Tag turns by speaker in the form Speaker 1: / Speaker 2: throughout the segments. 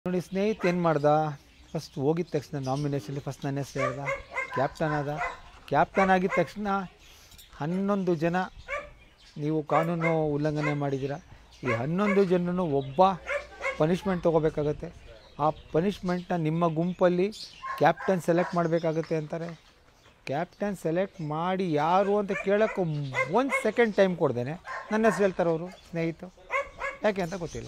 Speaker 1: ನೋಡಿ ಸ್ನೇಹಿತ ಏನು ಮಾಡ್ದ ಫಸ್ಟ್ ಹೋಗಿದ ತಕ್ಷಣ ನಾಮಿನೇಷನ್ಲಿ ಫಸ್ಟ್ ನನ್ನ ಹೆಸರು ಹೇಳ್ದ ಕ್ಯಾಪ್ಟನ್ ಆದ ಕ್ಯಾಪ್ಟನ್ ಆಗಿದ ತಕ್ಷಣ ಹನ್ನೊಂದು ಜನ ನೀವು ಕಾನೂನು ಉಲ್ಲಂಘನೆ ಮಾಡಿದ್ದೀರ ಈ ಹನ್ನೊಂದು ಜನನು ಒಬ್ಬ ಪನಿಷ್ಮೆಂಟ್ ತೊಗೋಬೇಕಾಗತ್ತೆ ಆ ಪನಿಷ್ಮೆಂಟ್ನ ನಿಮ್ಮ ಗುಂಪಲ್ಲಿ ಕ್ಯಾಪ್ಟನ್ ಸೆಲೆಕ್ಟ್ ಮಾಡಬೇಕಾಗತ್ತೆ ಅಂತಾರೆ ಕ್ಯಾಪ್ಟನ್ ಸೆಲೆಕ್ಟ್ ಮಾಡಿ ಯಾರು ಅಂತ ಕೇಳೋಕ್ಕೆ ಒಂದು ಸೆಕೆಂಡ್ ಟೈಮ್ ಕೊಡ್ದೇನೆ ನನ್ನ ಹೆಸರು ಹೇಳ್ತಾರೆ ಅವರು ಸ್ನೇಹಿತ ಯಾಕೆ ಅಂತ ಗೊತ್ತಿಲ್ಲ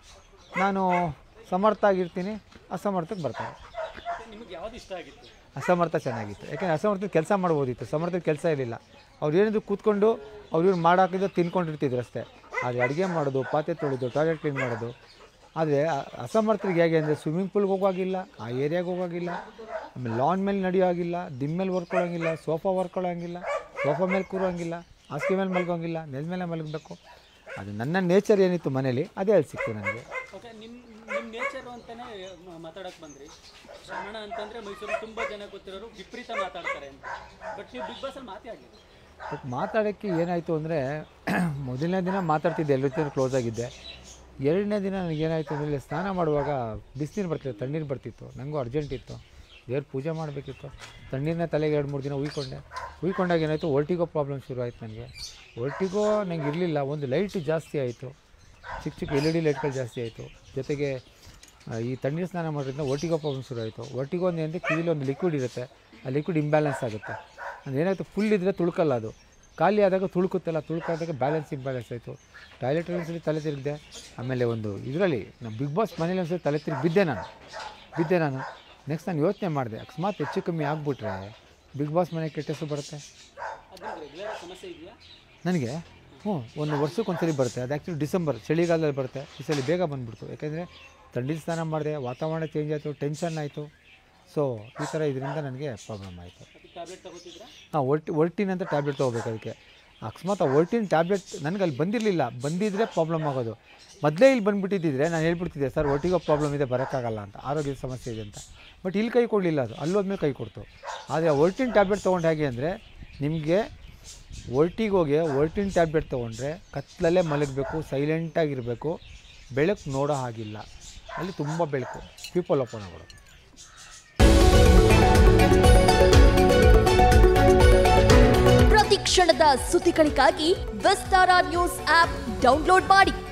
Speaker 1: ನಾನು ಸಮರ್ಥ ಆಗಿರ್ತೀನಿ ಅಸಮರ್ಥಕ್ಕೆ ಬರ್ತಾರೆ
Speaker 2: ನಿಮಗೆ ಯಾವ್ದು ಇಷ್ಟ ಆಗಿತ್ತು
Speaker 1: ಅಸಮರ್ಥ ಚೆನ್ನಾಗಿತ್ತು ಯಾಕೆಂದರೆ ಅಸಮರ್ಥ ಕೆಲಸ ಮಾಡ್ಬೋದಿತ್ತು ಸಮರ್ಥದ ಕೆಲಸ ಇರಲಿಲ್ಲ ಅವ್ರು ಏನಿದ್ರು ಕೂತ್ಕೊಂಡು ಅವ್ರು ಇವ್ರು ಮಾಡಾಕಿದ್ದು ತಿನ್ಕೊಂಡಿರ್ತಿದ್ರು ಅಷ್ಟೇ ಆದರೆ ಅಡುಗೆ ಮಾಡೋದು ಪಾತ್ರೆ ತೊಳೆದು ಟಾಯ್ಲೆಟ್ ಕ್ಲೀನ್ ಮಾಡೋದು ಆದರೆ ಅಸಮರ್ಥರಿಗೆ ಹೇಗೆ ಅಂದರೆ ಸ್ವಿಮ್ಮಿಂಗ್ ಪೂಲ್ಗೆ ಹೋಗೋಗಿಲ್ಲ ಆ ಏರಿಯಾಗೆ ಹೋಗೋಗಿಲ್ಲ ಆಮೇಲೆ ಲಾನ್ ಮೇಲೆ ನಡೆಯೋ ಆಗಿಲ್ಲ ದಿಮ್ ಮೇಲೆ ವರ್ಕೊಳ್ಳೋಂಗಿಲ್ಲ ಸೋಫಾ ವರ್ಕೊಳ್ಳೋಂಗಿಲ್ಲ ಸೋಫಾ ಮೇಲೆ ಕೂರೋಂಗಿಲ್ಲ ಹಾಸಿಗೆ ಮೇಲೆ ಮಲ್ಗೋಂಗಿಲ್ಲ ನೆಲ ಮೇಲೆ ಮಲಗಬೇಕು ಅದು ನನ್ನ ನೇಚರ್ ಏನಿತ್ತು ಮನೇಲಿ ಅದೇ ಅಲ್ಲಿ ಸಿಕ್ತು ನನಗೆ
Speaker 2: ಓಕೆ ನಿಮ್ಮ ನಿಮ್ಮ ನೇಚರು ಅಂತಾನೆ ಮಾತಾಡಕ್ಕೆ ಬಂದ್ರಿ ಶ್ರವಣ ಅಂತಂದ್ರೆ ಮೈಸೂರಲ್ಲಿ ತುಂಬ ಜನ ಗೊತ್ತಿರೋರು ವಿಪರೀತ ಮಾತಾಡ್ತಾರೆ ಅಂತ ಬಟ್ ನೀವು ಬಿಗ್ ಬಾಸಲ್ಲಿ ಮಾತೇ ಆಗಿಲ್ಲ
Speaker 1: ಬಟ್ ಮಾತಾಡೋಕ್ಕೆ ಏನಾಯಿತು ಅಂದರೆ ಮೊದಲನೇ ದಿನ ಮಾತಾಡ್ತಿದ್ದೆ ಎಲ್ಲರ ಜೊತೆ ಕ್ಲೋಸ್ ಆಗಿದ್ದೆ ಎರಡನೇ ದಿನ ನನಗೇನಾಯಿತು ಅಂದರೆ ಸ್ನಾನ ಮಾಡುವಾಗ ಬಿಸಿನೀರು ಬರ್ತಿತ್ತು ತಣ್ಣೀರು ಬರ್ತಿತ್ತು ನನಗೂ ಅರ್ಜೆಂಟ್ ಇತ್ತು ದೇವ್ರ ಪೂಜೆ ಮಾಡಬೇಕಿತ್ತು ತಣ್ಣೀರನ್ನ ತಲೆಗೆ ಎರಡು ಮೂರು ದಿನ ಉಯ್ಕೊಂಡೆ ಉಯ್ಕೊಂಡಾಗ ಏನಾಯಿತು ಒರ್ಟಿಗೋ ಪ್ರಾಬ್ಲಮ್ ಶುರು ಆಯ್ತು ನನಗೆ ಒರ್ಟಿಗೋ ನಂಗೆ ಇರಲಿಲ್ಲ ಒಂದು ಲೈಟ್ ಜಾಸ್ತಿ ಆಯಿತು ಚಿಕ್ಕ ಚಿಕ್ಕ ಎಲ್ ಇ ಡಿ ಲೈಟ್ಗಳು ಜಾಸ್ತಿ ಆಯಿತು ಜೊತೆಗೆ ಆ, ಈ ತಣ್ಣೀರು ಸ್ನಾನ ಮಾಡೋದ್ರಿಂದ ಒರ್ಟಿಗೋ ಪ್ರಾಬ್ಲಮ್ ಶುರು ಆಯಿತು ಒರ್ಟಿಗೋ ಒಂದು ಅಂದರೆ ಕಿವಿಲಿ ಒಂದು ಲಿಕ್ವಿಡ್ ಇರುತ್ತೆ ಆ ಲಿಕ್ವಿಡ್ ಇಂಬ್ಯಾಲೆನ್ಸ್ ಆಗುತ್ತೆ ಅಂದ್ರೆ ಏನಾಯ್ತು ಫುಲ್ ಇದ್ದರೆ ತುಳ್ಕಲ್ಲ ಅದು ಖಾಲಿ ಆದಾಗ ತುಳುಕುತ್ತಲ್ಲ ತುಳುಕಾದಾಗ ಬ್ಯಾಲೆನ್ಸ್ ಇಂಬ್ಯಾಲೆನ್ಸ್ ಆಯಿತು ಟಾಯ್ಲೆಟಲ್ಲಿ ಒಂದ್ಸಲಿ ತಲೆ ತಿರುಗಿದೆ ಆಮೇಲೆ ಒಂದು ಇದರಲ್ಲಿ ನಮ್ಮ ಬಿಗ್ ಬಾಸ್ ಮನೇಲಿ ಒಂದ್ಸಲಿ ತಲೆ ತಿರುಗಿ ಬಿದ್ದೆ ನಾನು ಬಿದ್ದೆ ನಾನು ನೆಕ್ಸ್ಟ್ ನಾನು ಯೋಚನೆ ಮಾಡಿದೆ ಅಕಸ್ಮಾತ್ ಹೆಚ್ಚು ಕಮ್ಮಿ ಆಗಿಬಿಟ್ರೆ ಬಿಗ್ ಬಾಸ್ ಮನೆ ಕೆಟ್ಟ ಹೆಸರು ಬರುತ್ತೆ
Speaker 2: ಅದು ರೆಗ್ಯುಲರ್ ಸಮಸ್ಯೆ ಇದೆಯಾ
Speaker 1: ನನಗೆ ಹ್ಞೂ ಒಂದು ವರ್ಷಕ್ಕೆ ಒಂದ್ಸಲಿ ಬರುತ್ತೆ ಅದು ಆ್ಯಕ್ಚುಲಿ ಡಿಸೆಂಬರ್ ಚಳಿಗಾಲದಲ್ಲಿ ಬರುತ್ತೆ ಈ ಸಲ ಬೇಗ ಬಂದುಬಿಡ್ತು ಯಾಕೆಂದರೆ ಥಂಡಿ ಸ್ನಾನ ಮಾಡಿದೆ ವಾತಾವರಣ ಚೇಂಜ್ ಆಯಿತು ಟೆನ್ಷನ್ ಆಯಿತು ಸೊ ಈ ಥರ ಇದರಿಂದ ನನಗೆ ಪ್ರಾಬ್ಲಮ್ ಆಯಿತು
Speaker 2: ಅದಕ್ಕೆ ಟ್ಯಾಬ್ಲೆಟ್ ತಗೋತಿದ್ರಾ
Speaker 1: ಹಾಂ ಒರ್ಟಿ ಒರ್ಟಿನ್ ಅಂತ ಟ್ಯಾಬ್ಲೆಟ್ ತೊಗೋಬೇಕು ಅದಕ್ಕೆ ಅಕಸ್ಮಾತ್ ಆ ಒರ್ಟಿನ್ ಟ್ಯಾಬ್ಲೆಟ್ ನನಗೆ ಅಲ್ಲಿ ಬಂದಿರಲಿಲ್ಲ ಬಂದಿದ್ದರೆ ಪ್ರಾಬ್ಲಮ್ ಆಗೋದು ಮೊದಲೇ ಇಲ್ಲಿ ಬಂದುಬಿಟ್ಟಿದ್ದಿದ್ರೆ ನಾನು ಹೇಳ್ಬಿಡ್ತಿದ್ದೆ ಸರ್ ಒಟ್ಟಿಗೋ ಪ್ರಾಬ್ಲಮ್ ಇದೆ ಬರೋಕ್ಕಾಗಲ್ಲ ಅಂತ ಆರೋಗ್ಯದ ಸಮಸ್ಯೆ ಇದೆ ಅಂತ ಬಟ್ ಇಲ್ಲಿ ಕೈ ಕೊಡಲಿಲ್ಲ ಅದು ಅಲ್ಲೋದ್ಮೇಲೆ ಕೈ ಕೊಡ್ತು ಆದರೆ ಆ ಒರ್ಟಿನ್ ಟ್ಯಾಬ್ಲೆಟ್ ತೊಗೊಂಡು ಹೇಗೆ ಅಂದರೆ ನಿಮಗೆ ಒರ್ಟಿಗೋಗಿ ಒರ್ಟಿನ್ ಟ್ಯಾಬ್ಲೆಟ್ ತೊಗೊಂಡ್ರೆ ಕತ್ಲಲ್ಲೇ ಮಲಗಬೇಕು ಸೈಲೆಂಟಾಗಿರಬೇಕು ಬೆಳಕು ನೋಡೋ ಹಾಗಿಲ್ಲ ಅಲ್ಲಿ ತುಂಬ ಬೆಳಕು ಪೀಪಲ್ ಒಪ್ಪಣಗಳು
Speaker 3: ಪ್ರತಿ ಕ್ಷಣದ ಸುದ್ದಿಗಳಿಗಾಗಿ ವಿಸ್ತಾರ ನ್ಯೂಸ್ ಆಪ್ ಡೌನ್ಲೋಡ್ ಮಾಡಿ